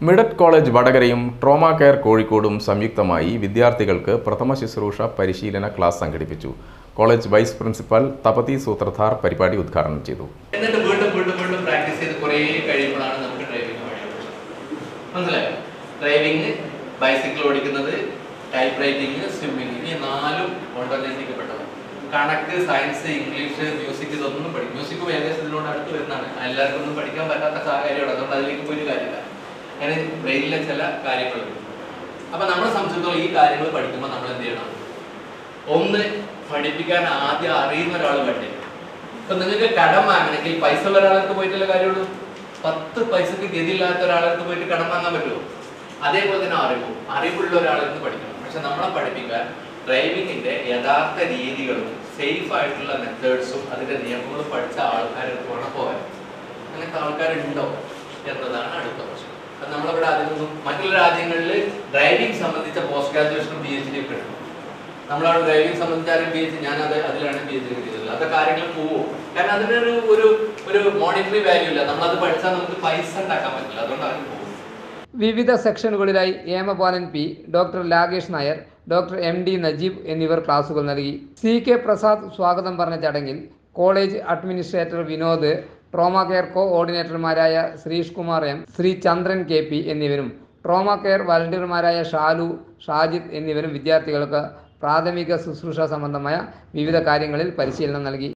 മിഡറ്റ് college വടകരയും trauma care കോഴിക്കോടും സംയുക്തമായി വിദ്യാർത്ഥികൾക്ക് പ്രഥമ ശുശ്രൂഷ പരിശീലന ക്ലാസ് സംഘടിപ്പിച്ചു college vice principal Thapathi Sutradhar പരിപാടി ഉദ്ഘാടനം ചെയ്തു എന്നിട്ട് വീണ്ടും വീണ്ടും വീണ്ടും പ്രാക്ടീസ് ചെയ്ത് കുറേ കഴിയുമ്പോഴാണ് നമുക്ക് ഡ്രൈവിംഗ് പഠിക്കുന്നത് മനസ്സിലായോ ഡ്രൈവിംഗ് ബൈസിക്കിൾ ഓടിക്കുന്നത് ടൈപ്പ് റൈറ്റിംഗ് സ്വിമ്മിങ് ഈ നാലും ഓണ്ടർലൈസിക്കപ്പെട്ടതാണ് കണക്ക് സയൻസ് ഇംഗ്ലീഷ് മ്യൂസിക് ഇതൊന്നും പഠിക്കും മ്യൂസിക്കും ഏകദേശം ഇതിനോട് അടുത്ത് വരുന്നതാണ് എല്ലാവർക്കും ഒന്നും പഠിക്കാൻ പറ്റാത്ത സാഹചര്യമാണ് അതുകൊണ്ട് അതിലേക്ക് പോയിട്ട് കാര്യമില്ല അങ്ങനെ ബ്രെയിനിലെ ചില കാര്യങ്ങളുണ്ട് അപ്പൊ നമ്മളെ സംബന്ധിച്ചിടത്തോളം ഈ കാര്യങ്ങൾ പഠിക്കുമ്പോൾ നമ്മൾ എന്ത് ചെയ്യണം ഒന്ന് പഠിപ്പിക്കാൻ ആദ്യം അറിയുന്ന ഒരാൾ വേണ്ടേ ഇപ്പൊ നിങ്ങൾക്ക് കടം വാങ്ങണമെങ്കിൽ പൈസ ഉള്ള ഒരാളടുത്ത് പോയിട്ടുള്ള കാര്യമുള്ളൂ പത്ത് പൈസക്ക് ഗതിയില്ലാത്ത ഒരാളടുത്ത് പോയിട്ട് കടം വാങ്ങാൻ പറ്റുമോ അതേപോലെ തന്നെ അറിവ് അറിവുള്ള ഒരാളടുത്ത് പഠിക്കണം പക്ഷെ നമ്മളെ പഠിപ്പിക്കാൻ ഡ്രൈവിങ്ങിന്റെ യഥാർത്ഥ രീതികളും സേഫ് ആയിട്ടുള്ള മെത്തേഡ്സും അതിന്റെ നിയമങ്ങളും പഠിച്ച ആൾക്കാരടുത്ത് വേണം പോകാൻ അങ്ങനത്തെ ആൾക്കാരുണ്ടോ എന്നതാണ് അടുത്ത പ്രശ്നം അത് നമ്മളിവിടെ അതിനൊന്നും മറ്റുള്ള രാജ്യങ്ങളിൽ ഡ്രൈവിംഗ് സംബന്ധിച്ച പോസ്റ്റ് ഗ്രാജുവേഷനും പി എച്ച് ഡി ഒക്കെ ഉണ്ട് നമ്മളവിടെ ഡ്രൈവിംഗ് സംബന്ധിച്ച് ആരും പി എച്ച് ഞാൻ അത് അതിലാണ് പി എച്ച് ഡി ചെയ്തത് അത് കാര്യങ്ങൾ പോവും കാരണം അതിനൊരു ഒരു ഒരു മോണിറ്ററി വാല്യൂ ഇല്ല നമ്മളത് പഠിച്ചാൽ നമുക്ക് പൈസ ഉണ്ടാക്കാൻ പറ്റില്ല അതുകൊണ്ട് അവർ പോകും വിവിധ സെക്ഷനുകളിലായി ഏമപാലൻ P doctor Lageesh Nair doctor M D Najeeb എന്നിവർ ക്ലാസുകൾ നൽകി സി കെ പ്രസാദ് സ്വാഗതം പറഞ്ഞ ചടങ്ങിൽ college administrator Vinod trauma care co ഓർഡിനേറ്റർമാരായ Sreesh Kumar M Sree Chandran K P എന്നിവരും ട്രോമ കെയർ വളണ്ടിയർമാരായ ഷാലു ഷാജിദ് എന്നിവരും വിദ്യാർത്ഥികൾക്ക് പ്രാഥമിക ശുശ്രൂഷ സംബന്ധമായ വിവിധ കാര്യങ്ങളിൽ പരിശീലനം നൽകി